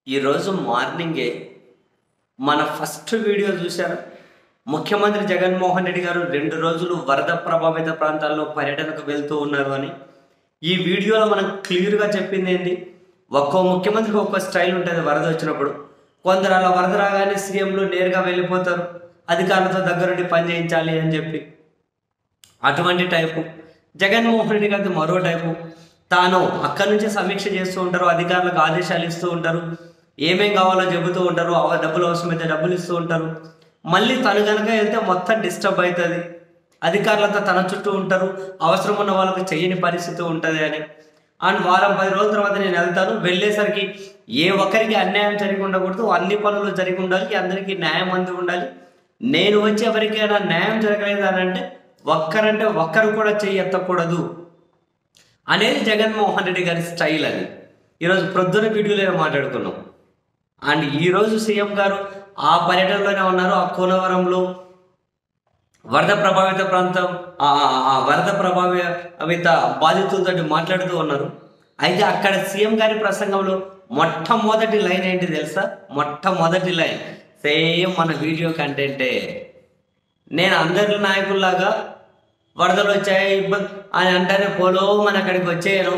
ఈరోజు మార్నింగే మన ఫస్ట్ వీడియో చూశారు ముఖ్యమంత్రి జగన్మోహన్ రెడ్డి గారు రెండు రోజులు వరద ప్రభావిత ప్రాంతాల్లో పర్యటనకు వెళ్తూ ఉన్నారు అని ఈ వీడియోలో మనం క్లియర్గా చెప్పింది ఏంటి ఒక్కో ముఖ్యమంత్రికి ఒక్కో స్టైల్ ఉంటుంది వరద వచ్చినప్పుడు కొందరు అలా వరద రాగానే సీఎంలు నేరుగా వెళ్ళిపోతారు అధికారులతో దగ్గరుండి పని చేయించాలి అని చెప్పి అటువంటి టైపు జగన్మోహన్ రెడ్డి గారి మరో టైపు తాను అక్కడి నుంచే సమీక్ష చేస్తూ ఉంటారు అధికారులకు ఆదేశాలు ఇస్తూ ఉంటారు ఏమేం కావాలో చెబుతూ ఉంటారు అవ డబ్బులు అవసరమైతే డబ్బులు ఇస్తూ ఉంటారు మళ్ళీ తను కనుక వెళ్తే మొత్తం డిస్టర్బ్ అవుతుంది అధికారులంతా తన చుట్టూ ఉంటారు అవసరం ఉన్న వాళ్ళకి చేయని పరిస్థితి ఉంటుంది అని అండ్ వారం పది రోజుల తర్వాత నేను వెళ్తాను వెళ్ళేసరికి ఏ ఒక్కరికి అన్యాయం జరిగి ఉండకూడదు అన్ని పనులు జరిగి ఉండాలి అందరికీ న్యాయం అంది ఉండాలి నేను వచ్చి ఎవరికైనా న్యాయం జరగలేదు అని అంటే ఒక్కరంటే ఒక్కరు కూడా చెయ్యి ఎత్తకూడదు అనేది జగన్మోహన్ రెడ్డి గారి స్టైల్ అని ఈరోజు ప్రొద్దున వీడియోలో మాట్లాడుకున్నాం అండ్ ఈరోజు సీఎం గారు ఆ పర్యటనలోనే ఉన్నారు ఆ కోనవరంలో వరద ప్రభావిత ప్రాంతం ఆ ఆ- ఆ వరద ప్రభావిత బాధితులతో మాట్లాడుతూ ఉన్నారు అయితే అక్కడ సీఎం గారి ప్రసంగంలో మొట్టమొదటి లైన్ ఏంటి తెలుసా మొట్టమొదటి లైన్ సేమ్ మన వీడియో కంటెంటే నేను అందరి నాయకుల్లాగా వరదలు వచ్చాయి ఇబ్బంది అని అంటేనే పోలో మన అక్కడికి వచ్చేయను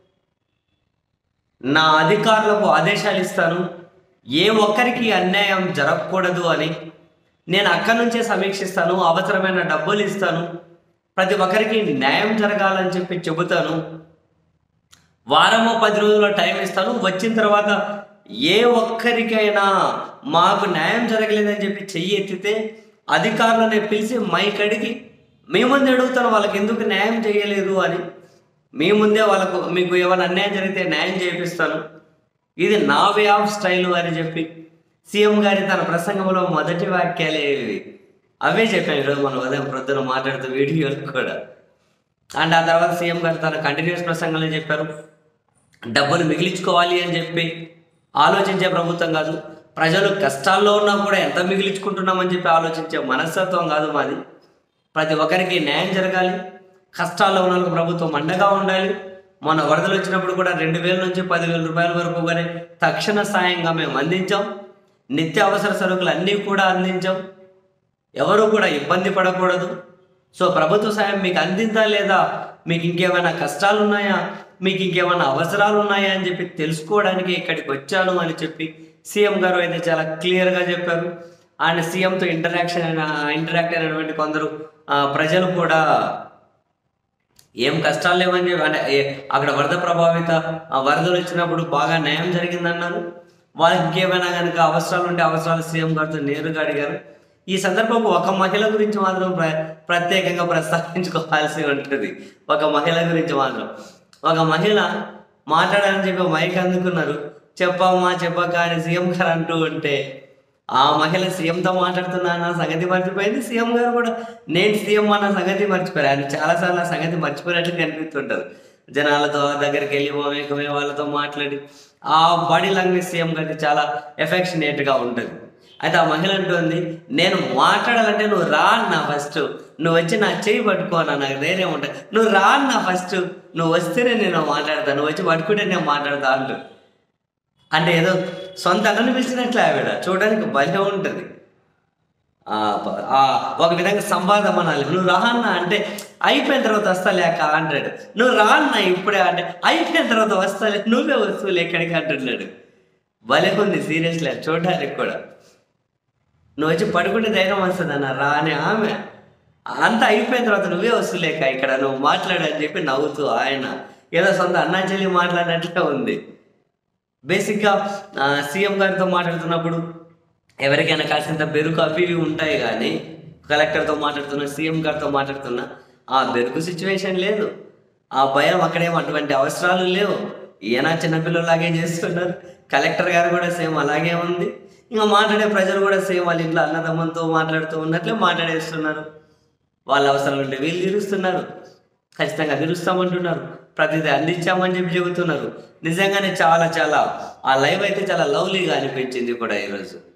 నా అధికారులకు ఆదేశాలు ఇస్తాను ఏ ఒక్కరికి అన్యాయం జరగకూడదు అని నేను అక్కడి నుంచే సమీక్షిస్తాను అవసరమైన డబ్బులు ఇస్తాను ప్రతి ఒక్కరికి న్యాయం జరగాలని చెప్పి చెబుతాను వారమో పది రోజుల టైం ఇస్తాను వచ్చిన తర్వాత ఏ ఒక్కరికైనా మాకు న్యాయం జరగలేదని చెప్పి చెయ్యి ఎత్తితే అధికారులని పిలిచి మైకడికి మీ ముందే అడుగుతాను వాళ్ళకి ఎందుకు న్యాయం చేయలేదు అని మీ ముందే వాళ్ళకు మీకు ఏమైనా అన్యాయం జరిగితే న్యాయం చేపిస్తాను ఇది నా వే ఆఫ్ స్టైల్ అని చెప్పి సీఎం గారి తన ప్రసంగంలో మొదటి వాక్యాలే ఇవి అవే చెప్పాను ఈరోజు మనం ఉదయం ప్రొద్దున మాట్లాడుతూ వీడియోలు కూడా అండ్ ఆ తర్వాత సీఎం గారు తన కంటిన్యూస్ ప్రసంగంలో చెప్పారు డబ్బులు మిగిలించుకోవాలి అని చెప్పి ఆలోచించే ప్రభుత్వం కాదు ప్రజలు కష్టాల్లో ఉన్నా కూడా ఎంత మిగిలించుకుంటున్నామని చెప్పి ఆలోచించే మనస్తత్వం కాదు మాది ప్రతి ఒక్కరికి న్యాయం జరగాలి కష్టాల్లో ఉన్న వాళ్ళకి ప్రభుత్వం అండగా ఉండాలి మన వరదలు వచ్చినప్పుడు కూడా రెండు వేల నుంచి పదివేల రూపాయల వరకు కానీ తక్షణ సాయంగా మేము అందించాం నిత్య అవసర సరుకులు అన్నీ కూడా అందించాం ఎవరు కూడా ఇబ్బంది పడకూడదు సో ప్రభుత్వ సాయం మీకు అందిందా లేదా మీకు ఇంకేమైనా కష్టాలు ఉన్నాయా మీకు ఇంకేమైనా అవసరాలు ఉన్నాయా అని చెప్పి తెలుసుకోవడానికి ఇక్కడికి వచ్చాను అని చెప్పి సీఎం గారు అయితే చాలా క్లియర్గా చెప్పారు అండ్ సీఎంతో ఇంటరాక్షన్ అయిన ఇంటరాక్ట్ అయినటువంటి కొందరు ఆ, ప్రజలు కూడా ఏం కష్టాలు లేవని చెప్పి అంటే ఏ- అక్కడ వరద ప్రభావిత ఆ వరదలు వచ్చినప్పుడు బాగా న్యాయం జరిగిందన్నారు వాళ్ళకి ఇంకేమైనా కనుక అవసరాలు ఉంటే అవసరాలు సీఎం గారితో నేరుగా అడిగారు ఈ సందర్భంలో ఒక మహిళ గురించి మాత్రం ప్ర ప్రత్యేకంగా ప్రస్తావించుకోవాల్సి ఉంటుంది ఒక మహిళ గురించి మాత్రం ఒక మహిళ మాట్లాడాలని చెప్పి మైక్ అందుకున్నారు చెప్పమ్మా చెప్పక అని సీఎం గారు అంటూ ఉంటే ఆ మహిళ సీఎంతో మాట్లాడుతున్నా అన్న సంగతి మర్చిపోయింది సీఎం గారు కూడా నేను సీఎం అన్న సంగతి మర్చిపోయారు ఆయన చాలాసార్లు ఆ సంగతి మర్చిపోయినట్లు కనిపిస్తుంటారు జనాలతో దగ్గరికి వెళ్ళి మమేకమే వాళ్ళతో మాట్లాడి ఆ బాడీ లాంగ్వేజ్ సీఎం గారికి చాలా ఎఫెక్షనేట్గా ఉంటుంది అయితే ఆ మహిళ అంటుంది నేను మాట్లాడాలంటే నువ్వు రా అన్న ఫస్ట్ నువ్వు వచ్చి నా చేయి పట్టుకో అన్న నాకు ధైర్యం ఉంటుంది నువ్వు రా అన్న ఫస్ట్ నువ్వు వస్తేనే నేను మాట్లాడతాను నువ్వు వచ్చి పట్టుకుంటే నేను మాట్లాడతా అంటు అంటే ఏదో సొంత అన్నని పిలిచినట్లే ఆవిడ చూడడానికి భలే ఉంటుంది ఆ, ప- ఆ, ఒక విధంగా సంవాదం అనాలి నువ్వు రా అన్న అంటే అయిపోయిన తర్వాత వస్తా లేక అంటాడు నువ్వు రా అన్న ఇప్పుడే అంటే అయిపోయిన తర్వాత వస్తాలే నువ్వే వస్తువులు ఎక్కడికి అంటున్నాడు భలే ఉంది సీరియస్లీ చూడడానికి కూడా నువ్వు వచ్చి పడుకుంటే ధైర్యం వస్తుంది అన్న రా అని ఆమె అంతా అయిపోయిన తర్వాత నువ్వే వస్తులేక ఇక్కడ నువ్వు మాట్లాడని చెప్పి నవ్వుతూ ఆయన ఏదో సొంత అన్నా చెల్లి మాట్లాడినట్లే ఉంది బేసిక్గా ఆ, సీఎం గారితో మాట్లాడుతున్నప్పుడు ఎవరికైనా కాసింత బెరుకు అవి ఇవి ఉంటాయి కానీ కలెక్టర్తో మాట్లాడుతున్నా సీఎం గారితో మాట్లాడుతున్నా ఆ బెరుకు సిచ్యువేషన్ లేదు ఆ భయం అక్కడేం అటువంటి అవసరాలు లేవు ఈయన చిన్నపిల్లలాగే చేస్తున్నారు కలెక్టర్ గారు కూడా సేమ్ అలాగే ఉంది ఇంకా మాట్లాడే ప్రజలు కూడా సేమ్ వాళ్ళ ఇంట్లో అన్నదమ్మంతో మాట్లాడుతూ ఉన్నట్లే మాట్లాడేస్తున్నారు వాళ్ళ అవసరాలు ఉంటే వీళ్ళు తీరుస్తున్నారు ఖచ్చితంగా తీరుస్తామంటున్నారు ప్రతిదీ అందించామని చెప్పి చెబుతున్నారు నిజంగానే చాలా చాలా ఆ లైవ్ అయితే చాలా లవ్లీగా అనిపించింది కూడా ఈరోజు